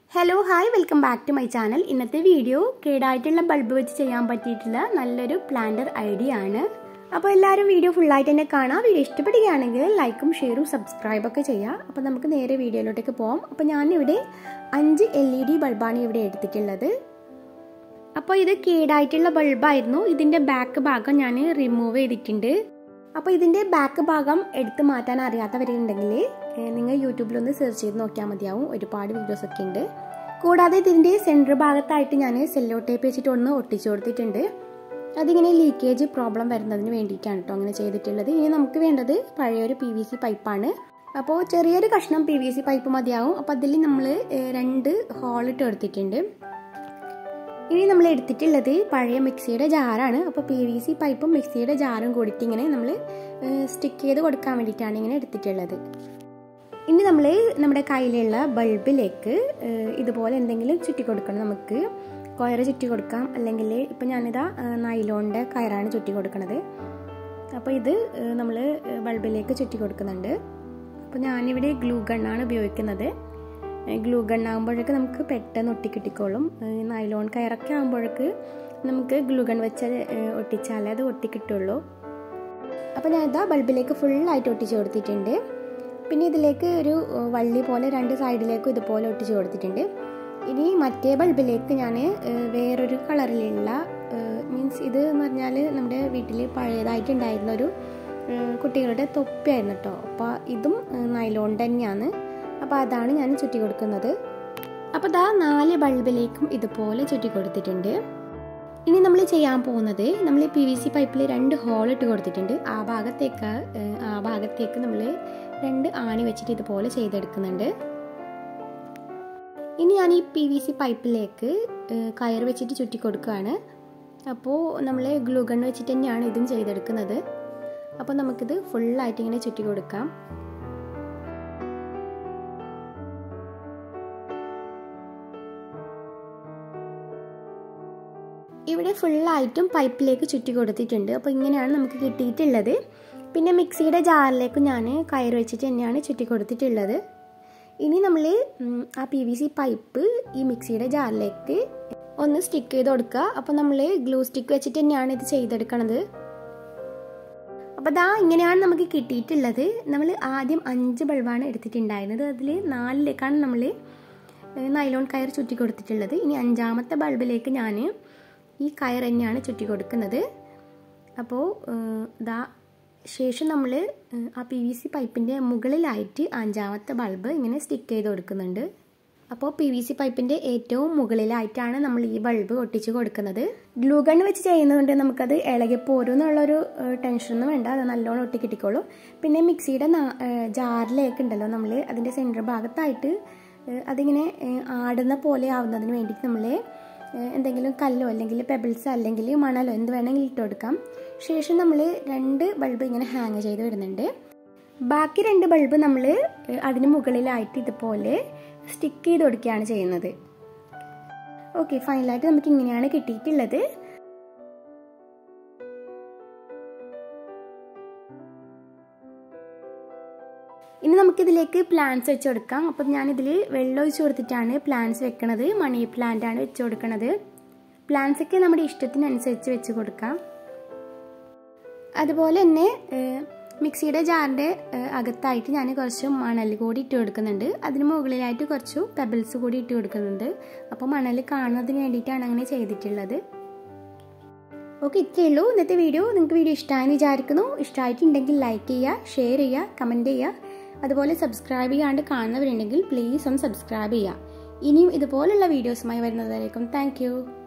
hello hi welcome back to my channel ഇന്നത്തെ video കേടായിട്ടുള്ള bulb വെച്ച് ചെയ്യാൻ പറ്റിയിട്ടുള്ള നല്ലൊരു പ്ലാന്റർ ഐഡിയ ആണ് അപ്പോൾ എല്ലാവരും വീഡിയോ ഫുള്ളായിട്ട് തന്നെ കാണാം വീഡിയോ ഇഷ്ടപ്പെടുകയാണെങ്കിൽ ലൈക്കും ഷെയറും സബ്സ്ക്രൈബ് ഒക്കെ ചെയ്യാം അപ്പോൾ നമുക്ക് നേരെ വീഡിയോയിലോട്ടേക്ക് പോകാം അപ്പോൾ ഞാനിവിടെ അഞ്ച് എൽ ഇ ഡി ബൾബാണ് ഇവിടെ എടുത്തിട്ടുള്ളത് അപ്പോൾ ഇത് കേടായിട്ടുള്ള ബൾബായിരുന്നു ഇതിൻ്റെ ബാക്ക് ഭാഗം ഞാൻ റിമൂവ് ചെയ്തിട്ടുണ്ട് അപ്പോൾ ഇതിൻ്റെ ബാക്ക് ഭാഗം എടുത്ത് മാറ്റാൻ അറിയാത്തവരുണ്ടെങ്കിൽ നിങ്ങൾ യൂട്യൂബിലൊന്ന് സെർച്ച് ചെയ്ത് നോക്കിയാൽ മതിയാവും ഒരുപാട് വീഡിയോസ് ഒക്കെ ഉണ്ട് കൂടാതെ ഇതിൻ്റെ സെൻറ്റർ ഭാഗത്തായിട്ട് ഞാൻ സെല്ലോ ടേപ്പ് വെച്ചിട്ട് ഒന്ന് ഒട്ടിച്ചു കൊടുത്തിട്ടുണ്ട് അതിങ്ങനെ ലീക്കേജ് പ്രോബ്ലം വരുന്നതിന് വേണ്ടിയിട്ടാണ് കേട്ടോ അങ്ങനെ ചെയ്തിട്ടുള്ളത് ഇനി നമുക്ക് വേണ്ടത് പഴയൊരു പി വി സി പൈപ്പാണ് അപ്പോൾ ചെറിയൊരു കഷ്ണം പി വി സി പൈപ്പ് മതിയാവും അപ്പോൾ അതിൽ നമ്മൾ രണ്ട് ഹോളിട്ട് എടുത്തിട്ടുണ്ട് ഇനി നമ്മൾ എടുത്തിട്ടുള്ളത് പഴയ മിക്സിയുടെ ജാറാണ് അപ്പോൾ പി വി സി പൈപ്പും മിക്സിയുടെ ജാറും കൂടിയിട്ട് ഇങ്ങനെ നമ്മൾ സ്റ്റിക്ക് ചെയ്ത് കൊടുക്കാൻ വേണ്ടിയിട്ടാണ് ഇങ്ങനെ എടുത്തിട്ടുള്ളത് ഇനി നമ്മൾ നമ്മുടെ കയ്യിലുള്ള ബൾബിലേക്ക് ഇതുപോലെ എന്തെങ്കിലും ചുറ്റി കൊടുക്കണം നമുക്ക് കൊയറ് ചുറ്റി കൊടുക്കാം അല്ലെങ്കിൽ ഇപ്പം ഞാനിതാ നൈലോണിൻ്റെ കയറാണ് ചുറ്റി കൊടുക്കുന്നത് അപ്പോൾ ഇത് നമ്മൾ ബൾബിലേക്ക് ചുറ്റി കൊടുക്കുന്നുണ്ട് അപ്പോൾ ഞാനിവിടെ ഗ്ലൂ ഗണ്ണാണ് ഉപയോഗിക്കുന്നത് ഗ്ലൂ ഗൺ ആകുമ്പോഴേക്ക് നമുക്ക് പെട്ടെന്ന് ഒട്ടിക്കിട്ടിക്കോളും നൈലോൺ കയറൊക്കെ ആകുമ്പോഴേക്ക് നമുക്ക് ഗ്ലൂ ഗൺ വെച്ച് ഒട്ടിച്ചാലേ അത് ഒട്ടിക്കിട്ടുള്ളൂ അപ്പോൾ ഞാൻ ഇതാ ബൾബിലേക്ക് ഫുള്ളായിട്ട് ഒട്ടിച്ച് കൊടുത്തിട്ടുണ്ട് പിന്നെ ഇതിലേക്ക് ഒരു വള്ളി പോലെ രണ്ട് സൈഡിലേക്കും ഇതുപോലെ ഒട്ടിച്ച് കൊടുത്തിട്ടുണ്ട് ഇനി മറ്റേ ബൾബിലേക്ക് ഞാൻ വേറൊരു കളറിലുള്ള മീൻസ് ഇത് എന്ന് പറഞ്ഞാൽ നമ്മുടെ വീട്ടിൽ പഴയതായിട്ടുണ്ടായിരുന്ന ഒരു കുട്ടികളുടെ തൊപ്പിയായിരുന്നു കേട്ടോ അപ്പോൾ ഇതും നൈലോൺ തന്നെയാണ് അപ്പോൾ അതാണ് ഞാൻ ചുറ്റി കൊടുക്കുന്നത് അപ്പോൾ ദാ നാല് ബൾബിലേക്കും ഇതുപോലെ ചുറ്റി കൊടുത്തിട്ടുണ്ട് ഇനി നമ്മൾ ചെയ്യാൻ പോകുന്നത് നമ്മൾ പി വി സി പൈപ്പിൽ രണ്ട് ഹോൾ ഇട്ട് കൊടുത്തിട്ടുണ്ട് ആ ഭാഗത്തേക്ക് ആ ഭാഗത്തേക്ക് നമ്മൾ രണ്ട് ആണി വെച്ചിട്ട് ഇതുപോലെ ചെയ്തെടുക്കുന്നുണ്ട് ഇനി ഞാൻ ഈ പി വി സി പൈപ്പിലേക്ക് കയർ വെച്ചിട്ട് ചുറ്റി കൊടുക്കുകയാണ് അപ്പോൾ നമ്മൾ ഗ്ലൂ ഗൺ വെച്ചിട്ട് തന്നെയാണ് ഇതും ചെയ്തെടുക്കുന്നത് അപ്പോൾ നമുക്കിത് ഫുള്ളായിട്ട് ഇങ്ങനെ ചുറ്റി കൊടുക്കാം ഇവിടെ ഫുള്ളായിട്ടും പൈപ്പിലേക്ക് ചുറ്റി കൊടുത്തിട്ടുണ്ട് അപ്പോൾ ഇങ്ങനെയാണ് നമുക്ക് കിട്ടിയിട്ടുള്ളത് പിന്നെ മിക്സിയുടെ ജാറിലേക്ക് ഞാൻ കയറ് വെച്ചിട്ട് തന്നെയാണ് ചുറ്റി കൊടുത്തിട്ടുള്ളത് ഇനി നമ്മൾ ആ പി വി സി പൈപ്പ് ഈ മിക്സിയുടെ ജാറിലേക്ക് ഒന്ന് സ്റ്റിക്ക് ചെയ്ത് കൊടുക്കുക അപ്പോൾ നമ്മൾ ഗ്ലൂ സ്റ്റിക്ക് വെച്ചിട്ട് തന്നെയാണ് ഇത് ചെയ്തെടുക്കണത് അപ്പോൾ ദാ ഇങ്ങനെയാണ് നമുക്ക് കിട്ടിയിട്ടുള്ളത് നമ്മൾ ആദ്യം അഞ്ച് ബൾബാണ് എടുത്തിട്ടുണ്ടായിരുന്നത് അതിൽ നാലിലേക്കാണ് നമ്മൾ നൈലോൺ കയർ ചുറ്റി കൊടുത്തിട്ടുള്ളത് ഇനി അഞ്ചാമത്തെ ബൾബിലേക്ക് ഞാൻ ഈ കയർ തന്നെയാണ് ചുറ്റി കൊടുക്കുന്നത് അപ്പോൾ ദാ ശേഷം നമ്മൾ ആ പി വി സി പൈപ്പിൻ്റെ മുകളിലായിട്ട് അഞ്ചാമത്തെ ബൾബ് ഇങ്ങനെ സ്റ്റിക്ക് ചെയ്ത് കൊടുക്കുന്നുണ്ട് അപ്പോൾ പി വി സി പൈപ്പിൻ്റെ ഏറ്റവും മുകളിലായിട്ടാണ് നമ്മൾ ഈ ബൾബ് ഒട്ടിച്ച് കൊടുക്കുന്നത് ഗ്ലൂ ഗൺ വെച്ച് ചെയ്യുന്നതുകൊണ്ട് നമുക്കത് ഇളകിപ്പോരും എന്നുള്ളൊരു ടെൻഷനൊന്നും വേണ്ട അത് നല്ലോണം ഒട്ടിക്കിട്ടിക്കോളും പിന്നെ മിക്സിയുടെ ജാറിലേക്ക് ഉണ്ടല്ലോ നമ്മൾ അതിൻ്റെ സെൻറ്റർ ഭാഗത്തായിട്ട് അതിങ്ങനെ ആടുന്ന പോലെ ആവുന്നതിന് വേണ്ടിയിട്ട് നമ്മൾ എന്തെങ്കിലും കല്ലോ അല്ലെങ്കിൽ പെബിൾസ് അല്ലെങ്കിൽ മണലോ എന്ത് വേണമെങ്കിലും ഇട്ട് കൊടുക്കാം ശേഷം നമ്മൾ രണ്ട് ബൾബ് ഇങ്ങനെ ഹാങ് ചെയ്ത് വരുന്നുണ്ട് ബാക്കി രണ്ട് ബൾബ് നമ്മൾ അതിന് മുകളിലായിട്ട് ഇതുപോലെ സ്റ്റിക്ക് ചെയ്ത് കൊടുക്കുകയാണ് ചെയ്യുന്നത് ഓക്കെ ഫൈനലായിട്ട് നമുക്ക് ഇങ്ങനെയാണ് കിട്ടിയിട്ടുള്ളത് ഇനി നമുക്കിതിലേക്ക് പ്ലാന്റ്സ് വെച്ച് കൊടുക്കാം അപ്പം ഞാനിതിൽ വെള്ളം ഒഴിച്ച് കൊടുത്തിട്ടാണ് പ്ലാന്റ്സ് വെക്കണത് മണി പ്ലാന്റ് ആണ് വെച്ച് കൊടുക്കണത് പ്ലാന്റ്സ് ഒക്കെ നമ്മുടെ ഇഷ്ടത്തിനനുസരിച്ച് വെച്ച് കൊടുക്കാം അതുപോലെ തന്നെ മിക്സിയുടെ ജാറിൻ്റെ അകത്തായിട്ട് ഞാൻ കുറച്ച് മണൽ കൂടി ഇട്ട് കൊടുക്കുന്നുണ്ട് അതിന് മുകളിലായിട്ട് കുറച്ച് പെബിൾസ് കൂടി ഇട്ട് കൊടുക്കുന്നുണ്ട് അപ്പോൾ മണൽ കാണുന്നതിന് വേണ്ടിയിട്ടാണ് അങ്ങനെ ചെയ്തിട്ടുള്ളത് ഓക്കെ ഇത്രയേ ഉള്ളൂ ഇന്നത്തെ വീഡിയോ നിങ്ങൾക്ക് വീഡിയോ ഇഷ്ടമായെന്ന് വിചാരിക്കുന്നു ഇഷ്ടമായിട്ടുണ്ടെങ്കിൽ ലൈക്ക് ചെയ്യുക ഷെയർ ചെയ്യുക കമൻറ്റ് ചെയ്യുക അതുപോലെ സബ്സ്ക്രൈബ് ചെയ്യാണ്ട് കാണുന്നവരുണ്ടെങ്കിൽ പ്ലീസ് ഒന്ന് സബ്സ്ക്രൈബ് ചെയ്യുക ഇനിയും ഇതുപോലുള്ള വീഡിയോസുമായി വരുന്നതായിരിക്കും താങ്ക്